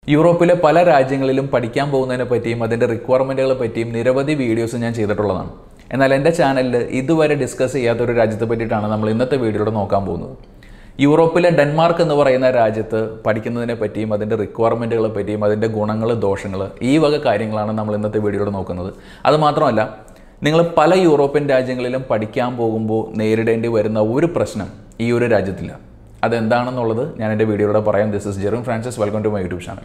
യൂറോപ്പിലെ പല രാജ്യങ്ങളിലും പഠിക്കാൻ പോകുന്നതിനെ പറ്റിയും അതിൻ്റെ റിക്വയർമെൻറ്റുകളെ പറ്റിയും നിരവധി വീഡിയോസ് ഞാൻ ചെയ്തിട്ടുള്ളതാണ് എന്നാൽ എൻ്റെ ചാനലിൽ ഇതുവരെ ഡിസ്കസ് ചെയ്യാത്ത ഒരു രാജ്യത്തെ പറ്റിയിട്ടാണ് നമ്മൾ ഇന്നത്തെ വീഡിയോയുടെ നോക്കാൻ പോകുന്നത് യൂറോപ്പിലെ ഡെൻമാർക്ക് എന്ന് പറയുന്ന രാജ്യത്ത് പഠിക്കുന്നതിനെ പറ്റിയും അതിൻ്റെ റിക്വയർമെൻറ്റുകളെ പറ്റിയും അതിൻ്റെ ഗുണങ്ങൾ ദോഷങ്ങൾ ഈ വക കാര്യങ്ങളാണ് നമ്മൾ ഇന്നത്തെ വീഡിയോയുടെ നോക്കുന്നത് അതുമാത്രമല്ല നിങ്ങൾ പല യൂറോപ്യൻ രാജ്യങ്ങളിലും പഠിക്കാൻ പോകുമ്പോൾ നേരിടേണ്ടി വരുന്ന ഒരു പ്രശ്നം ഈ ഒരു രാജ്യത്തില്ല അതെന്താണെന്നുള്ളത് ഞാൻ എൻ്റെ വീഡിയോയുടെ പറയാം this is Jerome Francis welcome to my YouTube channel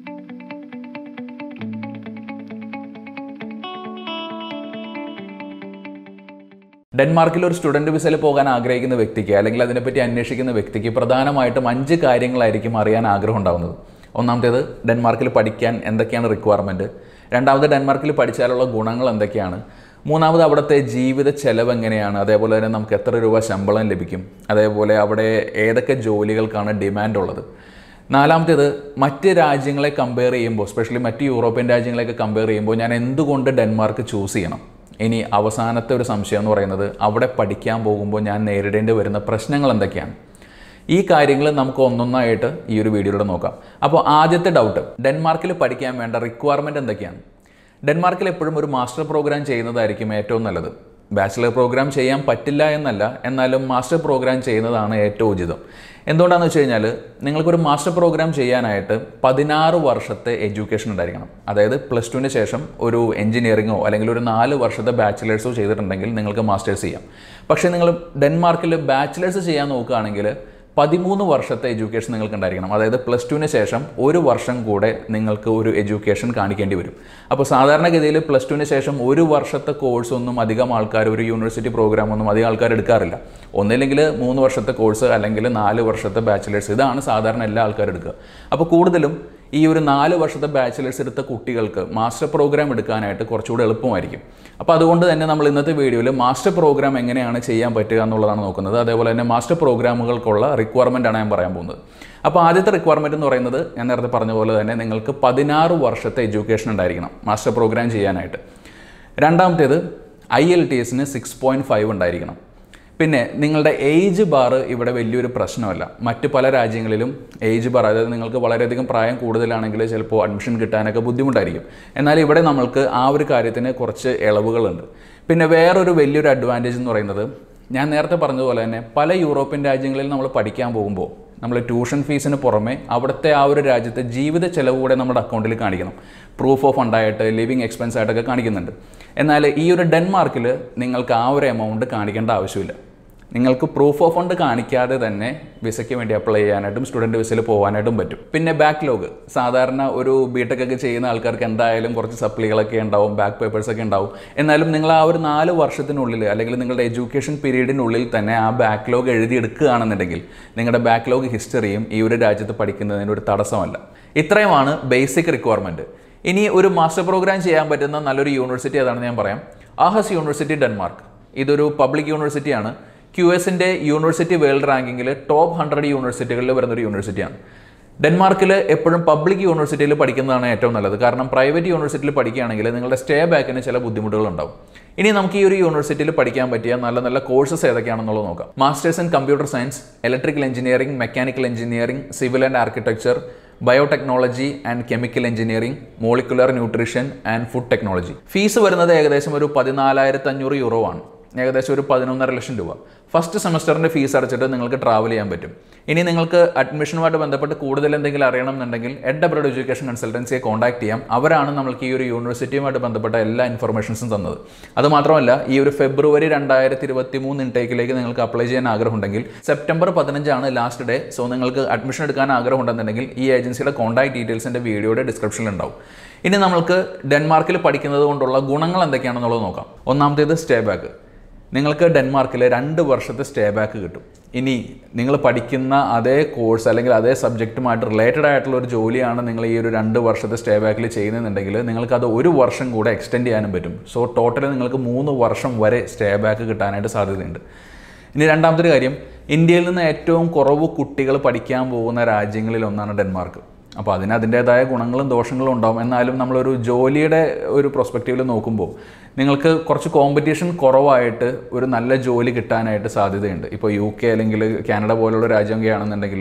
ഡെൻമാർക്കിൽ ഒരു സ്റ്റുഡൻറ് വിസയിൽ പോകാൻ ആഗ്രഹിക്കുന്ന വ്യക്തിക്ക് അല്ലെങ്കിൽ അതിനെപ്പറ്റി അന്വേഷിക്കുന്ന വ്യക്തിക്ക് പ്രധാനമായിട്ടും അഞ്ച് കാര്യങ്ങളായിരിക്കും അറിയാൻ ആഗ്രഹം ഉണ്ടാകുന്നത് ഒന്നാമത്തേത് ഡെൻമാർക്കിൽ പഠിക്കാൻ എന്തൊക്കെയാണ് റിക്വയർമെൻറ്റ് രണ്ടാമത് ഡെൻമാർക്കിൽ പഠിച്ചാലുള്ള ഗുണങ്ങൾ എന്തൊക്കെയാണ് മൂന്നാമത് അവിടുത്തെ ജീവിത ചെലവ് എങ്ങനെയാണ് അതേപോലെ തന്നെ നമുക്ക് എത്ര രൂപ ശമ്പളം ലഭിക്കും അതേപോലെ അവിടെ ഏതൊക്കെ ജോലികൾക്കാണ് ഡിമാൻഡ് ഉള്ളത് നാലാമത്തേത് മറ്റ് രാജ്യങ്ങളെ കമ്പയർ ചെയ്യുമ്പോൾ സ്പെഷ്യലി മറ്റ് യൂറോപ്യൻ രാജ്യങ്ങളെയൊക്കെ കമ്പയർ ചെയ്യുമ്പോൾ ഞാൻ എന്തുകൊണ്ട് ഡെൻമാർക്ക് ചൂസ് ചെയ്യണം ഇനി അവസാനത്തെ ഒരു സംശയം എന്ന് പറയുന്നത് അവിടെ പഠിക്കാൻ പോകുമ്പോൾ ഞാൻ നേരിടേണ്ടി വരുന്ന പ്രശ്നങ്ങൾ എന്തൊക്കെയാണ് ഈ കാര്യങ്ങൾ നമുക്ക് ഒന്നൊന്നായിട്ട് ഈ ഒരു വീഡിയോയിലൂടെ നോക്കാം അപ്പോൾ ആദ്യത്തെ ഡൗട്ട് ഡെൻമാർക്കിൽ പഠിക്കാൻ വേണ്ട റിക്വയർമെൻറ്റ് എന്തൊക്കെയാണ് ഡെൻമാർക്കിൽ എപ്പോഴും ഒരു മാസ്റ്റർ പ്രോഗ്രാം ചെയ്യുന്നതായിരിക്കും ഏറ്റവും നല്ലത് ബാച്ചിലർ പ്രോഗ്രാം ചെയ്യാൻ പറ്റില്ല എന്നല്ല എന്നാലും മാസ്റ്റർ പ്രോഗ്രാം ചെയ്യുന്നതാണ് ഏറ്റവും ഉചിതം എന്തുകൊണ്ടാണെന്ന് വെച്ച് കഴിഞ്ഞാൽ നിങ്ങൾക്കൊരു മാസ്റ്റർ പ്രോഗ്രാം ചെയ്യാനായിട്ട് പതിനാറ് വർഷത്തെ എഡ്യൂക്കേഷൻ ഉണ്ടായിരിക്കണം അതായത് പ്ലസ് ടുവിന് ശേഷം ഒരു എഞ്ചിനീയറിങ്ങോ അല്ലെങ്കിൽ ഒരു നാല് വർഷത്തെ ബാച്ചിലേഴ്സോ ചെയ്തിട്ടുണ്ടെങ്കിൽ നിങ്ങൾക്ക് മാസ്റ്റേഴ്സ് ചെയ്യാം പക്ഷേ നിങ്ങൾ ഡെൻമാർക്കിൽ ബാച്ചിലേഴ്സ് ചെയ്യാൻ നോക്കുകയാണെങ്കിൽ പതിമൂന്ന് വർഷത്തെ എഡ്യൂക്കേഷൻ നിങ്ങൾക്ക് ഉണ്ടായിരിക്കണം അതായത് പ്ലസ് ടുവിന് ശേഷം ഒരു വർഷം കൂടെ നിങ്ങൾക്ക് ഒരു എഡ്യൂക്കേഷൻ കാണിക്കേണ്ടി വരും അപ്പോൾ സാധാരണഗതിയിൽ പ്ലസ് ടുവിന് ശേഷം ഒരു വർഷത്തെ കോഴ്സ് ഒന്നും അധികം ആൾക്കാർ ഒരു യൂണിവേഴ്സിറ്റി പ്രോഗ്രാം ഒന്നും അധികം ആൾക്കാർ എടുക്കാറില്ല ഒന്നില്ലെങ്കിൽ മൂന്ന് വർഷത്തെ കോഴ്സ് അല്ലെങ്കിൽ നാല് വർഷത്തെ ബാച്ചിലേഴ്സ് ഇതാണ് സാധാരണ എല്ലാ ആൾക്കാരും എടുക്കുക അപ്പോൾ കൂടുതലും ഈ ഒരു നാല് വർഷത്തെ ബാച്ചിലേഴ്സ് എടുത്ത കുട്ടികൾക്ക് മാസ്റ്റർ പ്രോഗ്രാം എടുക്കാനായിട്ട് കുറച്ചുകൂടെ എളുപ്പമായിരിക്കും അപ്പോൾ അതുകൊണ്ട് തന്നെ നമ്മൾ ഇന്നത്തെ വീഡിയോയിൽ മാസ്റ്റർ പ്രോഗ്രാം എങ്ങനെയാണ് ചെയ്യാൻ പറ്റുക എന്നുള്ളതാണ് നോക്കുന്നത് അതേപോലെ തന്നെ മാസ്റ്റർ പ്രോഗ്രാമുകൾക്കുള്ള റിക്വയർമെൻ്റ് ആണ് ഞാൻ പറയാൻ പോകുന്നത് അപ്പോൾ ആദ്യത്തെ റിക്വയർമെൻറ്റ് എന്ന് പറയുന്നത് ഞാൻ നേരത്തെ പറഞ്ഞ പോലെ തന്നെ നിങ്ങൾക്ക് പതിനാറ് വർഷത്തെ എഡ്യൂക്കേഷൻ ഉണ്ടായിരിക്കണം മാസ്റ്റർ പ്രോഗ്രാം ചെയ്യാനായിട്ട് രണ്ടാമത്തേത് ഐ എൽ ടി എസിന് സിക്സ് പോയിൻറ്റ് ഫൈവ് ഉണ്ടായിരിക്കണം പിന്നെ നിങ്ങളുടെ ഏജ് ബാർ ഇവിടെ വലിയൊരു പ്രശ്നമല്ല മറ്റ് പല രാജ്യങ്ങളിലും ഏജ് ബാർ അതായത് നിങ്ങൾക്ക് വളരെയധികം പ്രായം കൂടുതലാണെങ്കിൽ ചിലപ്പോൾ അഡ്മിഷൻ കിട്ടാനൊക്കെ ബുദ്ധിമുട്ടായിരിക്കും എന്നാൽ ഇവിടെ നമ്മൾക്ക് ആ ഒരു കാര്യത്തിന് കുറച്ച് ഇളവുകളുണ്ട് പിന്നെ വേറൊരു വലിയൊരു അഡ്വാൻറ്റേജ് എന്ന് പറയുന്നത് ഞാൻ നേരത്തെ പറഞ്ഞതുപോലെ തന്നെ പല യൂറോപ്യൻ രാജ്യങ്ങളിൽ നമ്മൾ പഠിക്കാൻ പോകുമ്പോൾ നമ്മൾ ട്യൂഷൻ ഫീസിന് പുറമെ അവിടുത്തെ ആ ഒരു രാജ്യത്തെ ജീവിത ചെലവ് കൂടെ നമ്മുടെ അക്കൗണ്ടിൽ കാണിക്കണം പ്രൂഫ് ഓഫ് ഫണ്ടായിട്ട് ലിവിങ് എക്സ്പെൻസ് ആയിട്ടൊക്കെ കാണിക്കുന്നുണ്ട് എന്നാൽ ഈ ഒരു ഡെൻമാർക്കിൽ നിങ്ങൾക്ക് ആ ഒരു എമൗണ്ട് കാണിക്കേണ്ട ആവശ്യമില്ല നിങ്ങൾക്ക് പ്രൂഫ് ഓഫ് ഫണ്ട് കാണിക്കാതെ തന്നെ വിസയ്ക്ക് വേണ്ടി അപ്ലൈ ചെയ്യാനായിട്ടും സ്റ്റുഡൻറ്റ് വിസയിൽ പോകാനായിട്ടും പറ്റും പിന്നെ ബാക്ക്ലോഗ് സാധാരണ ഒരു ബിടെക് ഒക്കെ ചെയ്യുന്ന ആൾക്കാർക്ക് എന്തായാലും കുറച്ച് സപ്ലികളൊക്കെ ഉണ്ടാവും ബാക്ക് പേപ്പേഴ്സ് ഒക്കെ ഉണ്ടാവും എന്നാലും നിങ്ങൾ ആ ഒരു നാല് വർഷത്തിനുള്ളിൽ അല്ലെങ്കിൽ നിങ്ങളുടെ എഡ്യൂക്കേഷൻ പീരീഡിനുള്ളിൽ തന്നെ ആ ബാക്ക്ലോഗ് എഴുതിയെടുക്കുകയാണെന്നുണ്ടെങ്കിൽ നിങ്ങളുടെ ബാക്ക്ലോഗ് ഹിസ്റ്ററിയും ഈ ഒരു രാജ്യത്ത് പഠിക്കുന്നതിന് ഒരു തടസ്സമല്ല ഇത്രയുമാണ് ബേസിക് റിക്വയർമെൻറ്റ് ഇനി ഒരു മാസ്റ്റർ പ്രോഗ്രാം ചെയ്യാൻ പറ്റുന്ന നല്ലൊരു യൂണിവേഴ്സിറ്റി ഏതാണെന്ന് ഞാൻ പറയാം ആഹസ് യൂണിവേഴ്സിറ്റി ഡെൻമാർക്ക് ഇതൊരു പബ്ലിക് യൂണിവേഴ്സിറ്റിയാണ് ക്യു എസിൻ്റെ യൂണിവേഴ്സിറ്റി വേൾഡ് റാങ്കിങ്ങിൽ ടോപ്പ് ഹൺഡ്രഡ് യൂണിവേഴ്സിറ്റികളിൽ വരുന്നൊരു യൂണിവേഴ്സിറ്റിയാണ് ഡെൻമാർക്കിൽ എപ്പോഴും പബ്ലിക് യൂണിവേഴ്സിറ്റിയിൽ പഠിക്കുന്നതാണ് ഏറ്റവും നല്ലത് കാരണം പ്രൈവറ്റ് യൂണിവേഴ്സിറ്റിയിൽ പഠിക്കുകയാണെങ്കിൽ നിങ്ങളുടെ സ്റ്റേ ബാക്കിന് ചില ബുദ്ധിമുട്ടുകളുണ്ടാവും ഇനി നമുക്ക് ഈ ഒരു യൂണിവേഴ്സിറ്റിയിൽ പഠിക്കാൻ പറ്റിയ നല്ല നല്ല കോഴ്സസ് ഏതൊക്കെയാണെന്നുള്ളത് നോക്കാം masters in computer science electrical engineering mechanical engineering civil and architecture biotechnology and chemical engineering molecular nutrition and food technology fees വരുന്നത് ഏകദേശം ഒരു പതിനാലായിരത്തി അഞ്ഞൂറ് യൂറോ ആണ് ഏകദേശം ഒരു പതിനൊന്നര ലക്ഷം രൂപ ഫസ്റ്റ് സെമസ്റ്ററിൻ്റെ ഫീസ് അടച്ചിട്ട് നിങ്ങൾക്ക് ട്രാവൽ ചെയ്യാൻ പറ്റും ഇനി നിങ്ങൾക്ക് അഡ്മിഷനുമായിട്ട് ബന്ധപ്പെട്ട് കൂടുതൽ എന്തെങ്കിലും അറിയണം എന്നുണ്ടെങ്കിൽ എഡ് അബ്രോഡ് എഡ്യൂക്കേഷൻ കൺസൾട്ടൻസിയെ കോൺടാക്ട് ചെയ്യാം അവരാണ് നമ്മൾക്ക് ഈ ഒരു യൂണിവേഴ്സിറ്റിയുമായിട്ട് ബന്ധപ്പെട്ട എല്ലാ ഇൻഫർമേഷൻസും തന്നത് അതുമാത്രമല്ല ഈ ഒരു ഫെബ്രുവരി രണ്ടായിരത്തി ഇരുപത്തി മൂന്ന് ഇൻടേക്കിലേക്ക് നിങ്ങൾക്ക് അപ്ലൈ ചെയ്യാൻ ആഗ്രഹമുണ്ടെങ്കിൽ സെപ്റ്റംബർ പതിനഞ്ചാണ് ലാസ്റ്റ് ഡേ സോ നിങ്ങൾക്ക് അഡ്മിഷൻ എടുക്കാൻ ആഗ്രഹം ഉണ്ടെന്നുണ്ടെങ്കിൽ ഈ ഏജൻസിയുടെ കോൺടാക്ട് ഡീറ്റെയിൽസിൻ്റെ വീഡിയോയുടെ ഡിസ്ക്രിപ്ഷനിൽ ഉണ്ടാവും ഇനി നമ്മൾക്ക് ഡെൻമാർക്കിൽ പഠിക്കുന്നത് കൊണ്ടുള്ള ഗുണങ്ങൾ എന്തൊക്കെയാണെന്നുള്ളത് നോക്കാം ഒന്നാമത്തേത് സ്റ്റേ ബാക്ക് നിങ്ങൾക്ക് ഡെൻമാർക്കിൽ രണ്ട് വർഷത്തെ സ്റ്റേ ബാക്ക് കിട്ടും ഇനി നിങ്ങൾ പഠിക്കുന്ന അതേ കോഴ്സ് അല്ലെങ്കിൽ അതേ സബ്ജക്റ്റുമായിട്ട് റിലേറ്റഡ് ആയിട്ടുള്ള ഒരു ജോലിയാണ് നിങ്ങൾ ഈ ഒരു രണ്ട് വർഷത്തെ സ്റ്റേ ബാക്കിൽ ചെയ്യുന്നുണ്ടെങ്കിൽ നിങ്ങൾക്ക് അത് ഒരു വർഷം കൂടെ എക്സ്റ്റെൻഡ് ചെയ്യാനും പറ്റും സോ ടോട്ടൽ നിങ്ങൾക്ക് മൂന്ന് വർഷം വരെ സ്റ്റേ ബാക്ക് കിട്ടാനായിട്ട് സാധ്യതയുണ്ട് ഇനി രണ്ടാമത്തെ ഒരു കാര്യം ഇന്ത്യയിൽ നിന്ന് ഏറ്റവും കുറവ് കുട്ടികൾ പഠിക്കാൻ പോകുന്ന രാജ്യങ്ങളിൽ ഒന്നാണ് ഡെൻമാർക്ക് അപ്പോൾ അതിന് അതിൻ്റേതായ ഗുണങ്ങളും ദോഷങ്ങളും ഉണ്ടാവും എന്നാലും നമ്മളൊരു ജോലിയുടെ ഒരു പ്രൊസ്പെക്റ്റീവിൽ നോക്കുമ്പോൾ നിങ്ങൾക്ക് കുറച്ച് കോമ്പറ്റീഷൻ കുറവായിട്ട് ഒരു നല്ല ജോലി കിട്ടാനായിട്ട് സാധ്യതയുണ്ട് ഇപ്പോൾ യു കെ അല്ലെങ്കിൽ കാനഡ പോലുള്ള രാജ്യമൊക്കെ ആണെന്നുണ്ടെങ്കിൽ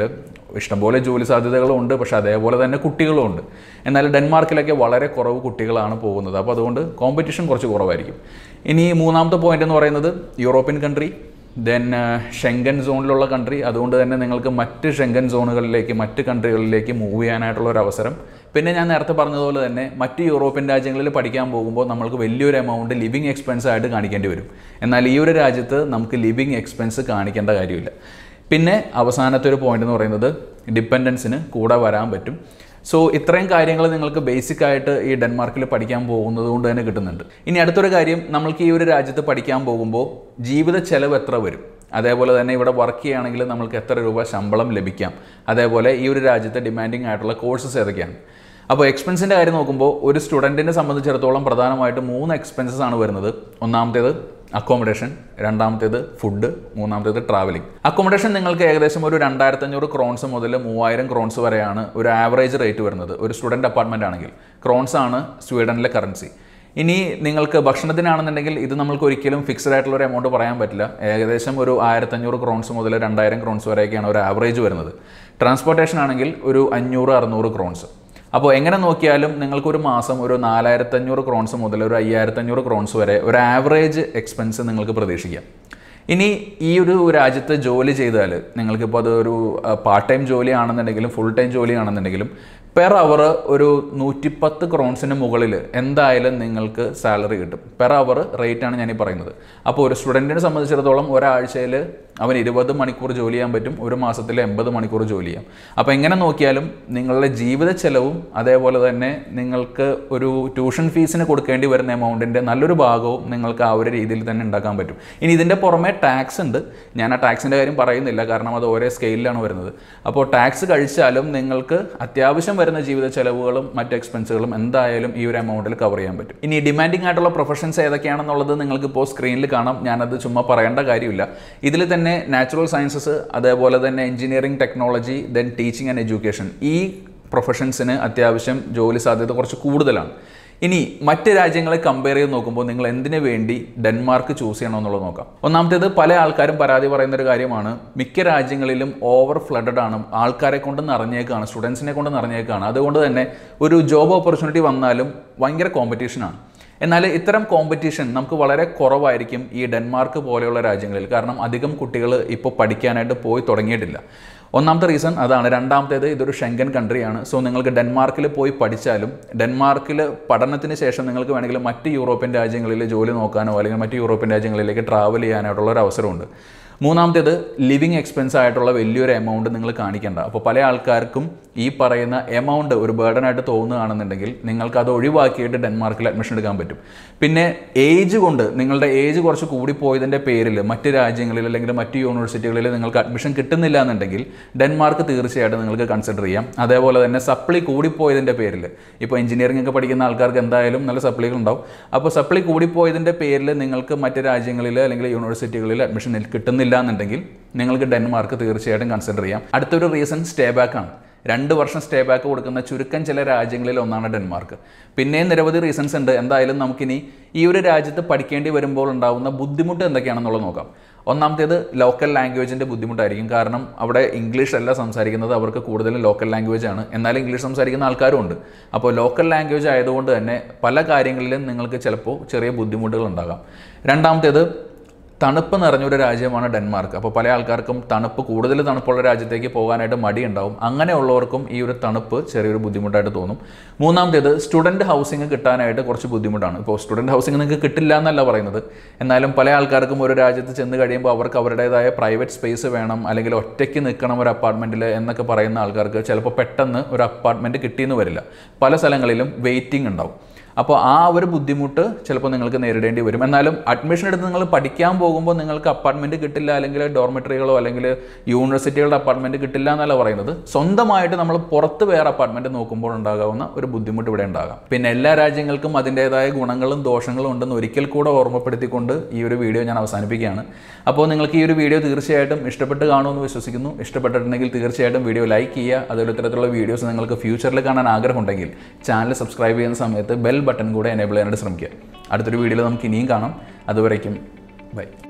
ഇഷ്ടംപോലെ ജോലി സാധ്യതകളും ഉണ്ട് പക്ഷെ അതേപോലെ തന്നെ കുട്ടികളും ഉണ്ട് എന്നാൽ ഡെൻമാർക്കിലൊക്കെ വളരെ കുറവ് കുട്ടികളാണ് പോകുന്നത് അപ്പോൾ അതുകൊണ്ട് കോമ്പറ്റീഷൻ കുറച്ച് കുറവായിരിക്കും ഇനി മൂന്നാമത്തെ പോയിന്റ് എന്ന് പറയുന്നത് യൂറോപ്യൻ കൺട്രി ദെൻ ഷെങ്കൻ സോണിലുള്ള കൺട്രി അതുകൊണ്ട് തന്നെ നിങ്ങൾക്ക് മറ്റ് ഷെങ്കൻ സോണുകളിലേക്ക് മറ്റ് കൺട്രികളിലേക്ക് മൂവ് ചെയ്യാനായിട്ടുള്ള ഒരു അവസരം പിന്നെ ഞാൻ നേരത്തെ പറഞ്ഞതുപോലെ തന്നെ മറ്റ് യൂറോപ്യൻ രാജ്യങ്ങളിൽ പഠിക്കാൻ പോകുമ്പോൾ നമ്മൾക്ക് വലിയൊരു എമൗണ്ട് ലിവിങ് എക്സ്പെൻസ് ആയിട്ട് കാണിക്കേണ്ടി വരും എന്നാൽ ഈ ഒരു രാജ്യത്ത് നമുക്ക് ലിവിങ് എക്സ്പെൻസ് കാണിക്കേണ്ട കാര്യമില്ല പിന്നെ അവസാനത്തെ ഒരു പോയിന്റ് എന്ന് പറയുന്നത് ഡിപ്പെൻഡൻസിന് കൂടെ വരാൻ പറ്റും സോ ഇത്രയും കാര്യങ്ങൾ നിങ്ങൾക്ക് ബേസിക് ആയിട്ട് ഈ ഡെൻമാർക്കിൽ പഠിക്കാൻ പോകുന്നത് കൊണ്ട് തന്നെ കിട്ടുന്നുണ്ട് ഇനി അടുത്തൊരു കാര്യം നമ്മൾക്ക് ഈ ഒരു രാജ്യത്ത് പഠിക്കാൻ പോകുമ്പോൾ ജീവിത ചെലവ് എത്ര വരും അതേപോലെ തന്നെ ഇവിടെ വർക്ക് ചെയ്യുകയാണെങ്കിൽ നമ്മൾക്ക് എത്ര രൂപ ശമ്പളം ലഭിക്കാം അതേപോലെ ഈ ഒരു രാജ്യത്തെ ഡിമാൻഡിങ് ആയിട്ടുള്ള കോഴ്സസ് ഏതൊക്കെയാണ് അപ്പോൾ എക്സ്പെൻസിൻ്റെ കാര്യം നോക്കുമ്പോൾ ഒരു സ്റ്റുഡൻറ്റിനെ സംബന്ധിച്ചിടത്തോളം പ്രധാനമായിട്ട് മൂന്ന് എക്സ്പെൻസസ് ആണ് വരുന്നത് ഒന്നാമത്തേത് അക്കോമഡേഷൻ രണ്ടാമത്തേത് ഫുഡ് മൂന്നാമത്തേത് ട്രാവലിംഗ് അക്കോമഡേഷൻ നിങ്ങൾക്ക് ഏകദേശം ഒരു രണ്ടായിരത്തി അഞ്ഞൂറ് ക്രോൺസ് മുതൽ മൂവായിരം ക്രോൺസ് വരെയാണ് ഒരു ആവറേജ് റേറ്റ് വരുന്നത് ഒരു സ്റ്റുഡൻറ്റ് അപ്പാർട്ട്മെൻ്റ് ആണെങ്കിൽ ക്രോൺസ് ആണ് സ്വീഡനിലെ കറൻസി ഇനി നിങ്ങൾക്ക് ഭക്ഷണത്തിനാണെന്നുണ്ടെങ്കിൽ ഇത് നമ്മൾക്ക് ഒരിക്കലും ഫിക്സഡ് ആയിട്ടുള്ള ഒരു എമൗണ്ട് പറയാൻ പറ്റില്ല ഏകദേശം ഒരു ആയിരത്തഞ്ഞൂറ് ക്രോൺസ് മുതൽ രണ്ടായിരം ക്രോൺസ് വരെയൊക്കെയാണ് ഒരു ആവറേജ് വരുന്നത് ട്രാൻസ്പോർട്ടേഷൻ ആണെങ്കിൽ ഒരു അഞ്ഞൂറ് അറുന്നൂറ് ക്രോൺസ് അപ്പോൾ എങ്ങനെ നോക്കിയാലും നിങ്ങൾക്കൊരു മാസം ഒരു നാലായിരത്തഞ്ഞൂറ് ക്രോൺസ് മുതൽ ഒരു അയ്യായിരത്തഞ്ഞൂറ് ക്രോൺസ് വരെ ഒരു ആവറേജ് എക്സ്പെൻസ് നിങ്ങൾക്ക് പ്രതീക്ഷിക്കാം ഇനി ഈ ഒരു രാജ്യത്ത് ജോലി ചെയ്താൽ നിങ്ങൾക്കിപ്പോൾ അത് ഒരു പാർട്ട് ടൈം ജോലിയാണെന്നുണ്ടെങ്കിലും ഫുൾ ടൈം ജോലിയാണെന്നുണ്ടെങ്കിലും പെർ അവർ ഒരു നൂറ്റിപ്പത്ത് ക്രോൺസിന് മുകളിൽ എന്തായാലും നിങ്ങൾക്ക് സാലറി കിട്ടും പെർ അവർ റേറ്റ് ആണ് ഞാൻ ഈ പറയുന്നത് അപ്പോൾ ഒരു സ്റ്റുഡൻറ്റിനെ സംബന്ധിച്ചിടത്തോളം ഒരാഴ്ചയിൽ അവൻ ഇരുപത് മണിക്കൂർ ജോലി ചെയ്യാൻ പറ്റും ഒരു മാസത്തിൽ എൺപത് മണിക്കൂർ ജോലി ചെയ്യാം അപ്പോൾ എങ്ങനെ നോക്കിയാലും നിങ്ങളുടെ ജീവിത ചെലവും അതേപോലെ തന്നെ നിങ്ങൾക്ക് ഒരു ട്യൂഷൻ ഫീസിന് കൊടുക്കേണ്ടി വരുന്ന എമൗണ്ടിൻ്റെ നല്ലൊരു ഭാഗവും നിങ്ങൾക്ക് ആ ഒരു രീതിയിൽ തന്നെ ഉണ്ടാക്കാൻ പറ്റും ഇനി ഇതിൻ്റെ പുറമെ ടാക്സ് ഉണ്ട് ഞാൻ ആ ടാക്സിൻ്റെ കാര്യം പറയുന്നില്ല കാരണം അത് ഓരോ സ്കെയിലാണ് വരുന്നത് അപ്പോൾ ടാക്സ് കഴിച്ചാലും നിങ്ങൾക്ക് അത്യാവശ്യം വരുന്ന ജീവിത ചെലവുകളും മറ്റ് എക്സ്പെൻസുകളും എന്തായാലും ഈ ഒരു എമൗണ്ടിൽ കവർ ചെയ്യാൻ പറ്റും ഇനി ഡിമാൻഡിങ് ആയിട്ടുള്ള പ്രൊഫഷൻസ് ഏതൊക്കെയാണെന്നുള്ളത് നിങ്ങൾക്ക് ഇപ്പോൾ സ്ക്രീനിൽ കാണാം ഞാനത് ചുമ്മാ പറയേണ്ട കാര്യമില്ല ഇതിൽ തന്നെ നാച്ചുറൽ സയൻസസ് അതേപോലെ തന്നെ engineering technology then teaching and education ഈ പ്രൊഫഷൻസിന് അത്യാവശ്യം ജോലി സാധ്യത കുറച്ച് കൂടുതലാണ് ഇനി മറ്റ് രാജ്യങ്ങളെ കമ്പയർ ചെയ്ത് നോക്കുമ്പോൾ നിങ്ങൾ എന്തിനു വേണ്ടി ഡെൻമാർക്ക് ചൂസ് ചെയ്യണമെന്നുള്ളത് നോക്കാം ഒന്നാമത്തേത് പല ആൾക്കാരും പരാതി പറയുന്ന ഒരു കാര്യമാണ് മിക്ക രാജ്യങ്ങളിലും ഓവർ ഫ്ലഡഡ് ആണ് ആൾക്കാരെ കൊണ്ട് നിറഞ്ഞേക്കാണ് സ്റ്റുഡൻസിനെ കൊണ്ട് നിറഞ്ഞേക്കാണ് അതുകൊണ്ട് തന്നെ ഒരു ജോബ് ഓപ്പർച്യൂണിറ്റി വന്നാലും ഭയങ്കര കോമ്പറ്റീഷനാണ് എന്നാൽ ഇത്തരം കോമ്പറ്റീഷൻ നമുക്ക് വളരെ കുറവായിരിക്കും ഈ ഡെൻമാർക്ക് പോലെയുള്ള രാജ്യങ്ങളിൽ കാരണം അധികം കുട്ടികൾ ഇപ്പോൾ പഠിക്കാനായിട്ട് പോയി തുടങ്ങിയിട്ടില്ല ഒന്നാമത്തെ റീസൺ അതാണ് രണ്ടാമത്തേത് ഇതൊരു ഷെങ്കൻ കൺട്രിയാണ് സോ നിങ്ങൾക്ക് ഡെൻമാർക്കിൽ പോയി പഠിച്ചാലും ഡെൻമാർക്കിൽ പഠനത്തിന് ശേഷം നിങ്ങൾക്ക് വേണമെങ്കിൽ മറ്റ് യൂറോപ്യൻ രാജ്യങ്ങളിൽ ജോലി നോക്കാനോ അല്ലെങ്കിൽ മറ്റ് യൂറോപ്യൻ രാജ്യങ്ങളിലേക്ക് ട്രാവൽ ചെയ്യാനായിട്ടുള്ള ഒരു അവസരമുണ്ട് മൂന്നാമത്തേത് ലിവിങ് എക്സ്പെൻസ് ആയിട്ടുള്ള വലിയൊരു എമൗണ്ട് നിങ്ങൾ കാണിക്കേണ്ട അപ്പോൾ പല ആൾക്കാർക്കും ഈ പറയുന്ന എമൗണ്ട് ഒരു ബേർഡൻ ആയിട്ട് തോന്നുകയാണെന്നുണ്ടെങ്കിൽ നിങ്ങൾക്ക് അത് ഒഴിവാക്കിയിട്ട് ഡെൻമാർക്കിൽ അഡ്മിഷൻ എടുക്കാൻ പറ്റും പിന്നെ ഏജ് കൊണ്ട് നിങ്ങളുടെ ഏജ് കുറച്ച് കൂടിപ്പോയതിൻ്റെ പേരിൽ മറ്റ് രാജ്യങ്ങളിൽ അല്ലെങ്കിൽ മറ്റ് യൂണിവേഴ്സിറ്റികളിൽ നിങ്ങൾക്ക് അഡ്മിഷൻ കിട്ടുന്നില്ല എന്നുണ്ടെങ്കിൽ ഡെൻമാർക്ക് തീർച്ചയായിട്ടും നിങ്ങൾക്ക് കൺസിഡർ ചെയ്യാം അതേപോലെ തന്നെ സപ്ലി കൂടിപ്പോയതിൻ്റെ പേരിൽ ഇപ്പോൾ എഞ്ചിനീയറിംഗ് ഒക്കെ പഠിക്കുന്ന ആൾക്കാർക്ക് എന്തായാലും നല്ല സപ്ലികൾ ഉണ്ടാവും അപ്പോൾ സപ്ലി കൂടിപ്പോയതിൻ്റെ പേരിൽ നിങ്ങൾക്ക് മറ്റ് രാജ്യങ്ങളിൽ അല്ലെങ്കിൽ യൂണിവേഴ്സിറ്റികളിൽ അഡ്മിഷൻ കിട്ടുന്നില്ല എന്നുണ്ടെങ്കിൽ നിങ്ങൾക്ക് ഡെൻമാർക്ക് തീർച്ചയായിട്ടും കൺസിഡർ ചെയ്യാം അടുത്തൊരു റീസൺ സ്റ്റേ ബാക്ക് ആണ് രണ്ട് വർഷം സ്റ്റേ ബാക്ക് കൊടുക്കുന്ന ചുരുക്കം ചില രാജ്യങ്ങളിൽ ഒന്നാണ് ഡെൻമാർക്ക് പിന്നെയും നിരവധി റീസൺസ് ഉണ്ട് എന്തായാലും നമുക്കിനി ഈ ഒരു രാജ്യത്ത് പഠിക്കേണ്ടി വരുമ്പോൾ ഉണ്ടാകുന്ന ബുദ്ധിമുട്ട് എന്തൊക്കെയാണെന്നുള്ളത് നോക്കാം ഒന്നാമത്തേത് ലോക്കൽ ലാംഗ്വേജിൻ്റെ ബുദ്ധിമുട്ടായിരിക്കും കാരണം അവിടെ ഇംഗ്ലീഷ് അല്ല സംസാരിക്കുന്നത് അവർക്ക് കൂടുതലും ലോക്കൽ ലാംഗ്വേജ് ആണ് എന്നാൽ ഇംഗ്ലീഷ് സംസാരിക്കുന്ന ആൾക്കാരും ഉണ്ട് അപ്പോൾ ലോക്കൽ ലാംഗ്വേജ് ആയതുകൊണ്ട് തന്നെ പല കാര്യങ്ങളിലും നിങ്ങൾക്ക് ചിലപ്പോൾ ചെറിയ ബുദ്ധിമുട്ടുകൾ ഉണ്ടാകാം രണ്ടാമത്തേത് തണുപ്പ് നിറഞ്ഞൊരു രാജ്യമാണ് ഡെൻമാർക്ക് അപ്പോൾ പല ആൾക്കാർക്കും തണുപ്പ് കൂടുതൽ തണുപ്പുള്ള രാജ്യത്തേക്ക് പോകാനായിട്ട് മടിയുണ്ടാവും അങ്ങനെയുള്ളവർക്കും ഈ ഒരു തണുപ്പ് ചെറിയൊരു ബുദ്ധിമുട്ടായിട്ട് തോന്നും മൂന്നാമത്തേത് സ്റ്റുഡൻറ്റ് ഹൗസിംഗ് കിട്ടാനായിട്ട് കുറച്ച് ബുദ്ധിമുട്ടാണ് ഇപ്പോൾ സ്റ്റുഡൻറ്റ് ഹൗസിംഗ് നിങ്ങൾക്ക് കിട്ടില്ല എന്നല്ല പറയുന്നത് എന്നാലും പല ആൾക്കാർക്കും ഒരു രാജ്യത്ത് ചെന്ന് കഴിയുമ്പോൾ അവർക്ക് അവരുടേതായ പ്രൈവറ്റ് സ്പേസ് വേണം അല്ലെങ്കിൽ ഒറ്റയ്ക്ക് നിൽക്കണം ഒരു അപ്പാർട്ട്മെൻറ്റിൽ എന്നൊക്കെ പറയുന്ന ആൾക്കാർക്ക് ചിലപ്പോൾ പെട്ടെന്ന് ഒരു അപ്പാർട്ട്മെൻറ്റ് കിട്ടിയെന്ന് വരില്ല പല സ്ഥലങ്ങളിലും വെയിറ്റിംഗ് ഉണ്ടാവും അപ്പോൾ ആ ഒരു ബുദ്ധിമുട്ട് ചിലപ്പോൾ നിങ്ങൾക്ക് നേരിടേണ്ടി വരും എന്നാലും അഡ്മിഷൻ എടുത്ത് നിങ്ങൾ പഠിക്കാൻ പോകുമ്പോൾ നിങ്ങൾക്ക് അപ്പാർട്ട്മെൻറ്റ് കിട്ടില്ല അല്ലെങ്കിൽ ഡോർമെറ്ററികളോ അല്ലെങ്കിൽ യൂണിവേഴ്സിറ്റികളുടെ അപ്പാർട്ട്മെൻറ്റ് കിട്ടില്ല എന്നല്ല പറയുന്നത് സ്വന്തമായിട്ട് നമ്മൾ പുറത്ത് വേറെ അപ്പാർട്ട്മെൻറ്റ് നോക്കുമ്പോൾ ഉണ്ടാകാവുന്ന ഒരു ബുദ്ധിമുട്ട് ഇവിടെ ഉണ്ടാകാം പിന്നെ എല്ലാ രാജ്യങ്ങൾക്കും അതിൻ്റേതായ ഗുണങ്ങളും ദോഷങ്ങളും ഉണ്ടെന്ന് ഒരിക്കൽ കൂടെ ഓർമ്മപ്പെടുത്തിക്കൊണ്ട് ഈ ഒരു വീഡിയോ ഞാൻ അവസാനിപ്പിക്കുകയാണ് അപ്പോൾ നിങ്ങൾക്ക് ഈ ഒരു വീഡിയോ തീർച്ചയായിട്ടും ഇഷ്ടപ്പെട്ട് കാണുമെന്ന് വിശ്വസിക്കുന്നു ഇഷ്ടപ്പെട്ടിട്ടുണ്ടെങ്കിൽ തീർച്ചയായിട്ടും വീഡിയോ ലൈക്ക് ചെയ്യുക അതുപോലെ ഇത്തരത്തിലുള്ള വീഡിയോസ് നിങ്ങൾക്ക് ഫ്യൂച്ചറിൽ കാണാൻ ആഗ്രഹമുണ്ടെങ്കിൽ ചാനൽ സബ്സ്ക്രൈബ് ചെയ്യുന്ന സമയത്ത് ബെൽ ബട്ടൺ കൂടെ എനേബിൾ ചെയ്യാനായിട്ട് ശ്രമിക്കുക അടുത്തൊരു വീഡിയോയിൽ നമുക്ക് ഇനിയും കാണാം അതുവരയ്ക്കും ബൈ